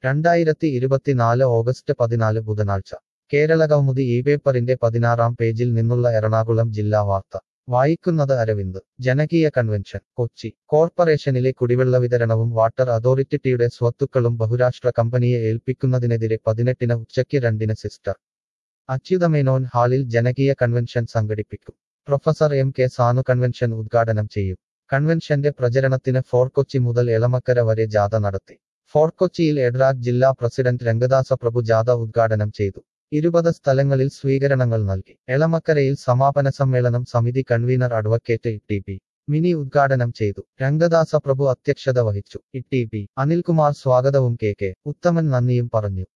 രണ്ടായിരത്തി ഇരുപത്തിനാല് ഓഗസ്റ്റ് പതിനാല് ബുധനാഴ്ച കേരളകൗമുദി ഈ പേപ്പറിന്റെ പതിനാറാം പേജിൽ നിന്നുള്ള എറണാകുളം ജില്ലാ വാർത്ത വായിക്കുന്നത് അരവിന്ദ് ജനകീയ കൺവെൻഷൻ കൊച്ചി കോർപ്പറേഷനിലെ കുടിവെള്ള വിതരണവും വാട്ടർ അതോറിറ്റിയുടെ സ്വത്തുക്കളും ബഹുരാഷ്ട്ര കമ്പനിയെ ഏൽപ്പിക്കുന്നതിനെതിരെ പതിനെട്ടിന് ഉച്ചയ്ക്ക് രണ്ടിന് സിസ്റ്റർ അച്യുതമേനോൻ ഹാളിൽ ജനകീയ കൺവെൻഷൻ സംഘടിപ്പിക്കും professor M K Sanu convention ഉദ്ഘാടനം ചെയ്യും കൺവെൻഷന്റെ പ്രചരണത്തിന് ഫോർ കൊച്ചി മുതൽ എളമക്കര വരെ ജാഥ നടത്തി ഫോർ കൊച്ചിയിൽ എഡ്രാഗ് ജില്ലാ പ്രസിഡന്റ് രംഗദാസ പ്രഭു ജാഥ ഉദ്ഘാടനം ചെയ്തു ഇരുപത് സ്ഥലങ്ങളിൽ സ്വീകരണങ്ങൾ നൽകി എളമക്കരയിൽ സമാപന സമ്മേളനം സമിതി convener advocate T P Mini ഉദ്ഘാടനം ചെയ്തു രംഗദാസ പ്രഭു അധ്യക്ഷത വഹിച്ചു ടി പി അനിൽകുമാർ സ്വാഗതവും കെ കെ ഉത്തമൻ നന്ദിയും പറഞ്ഞു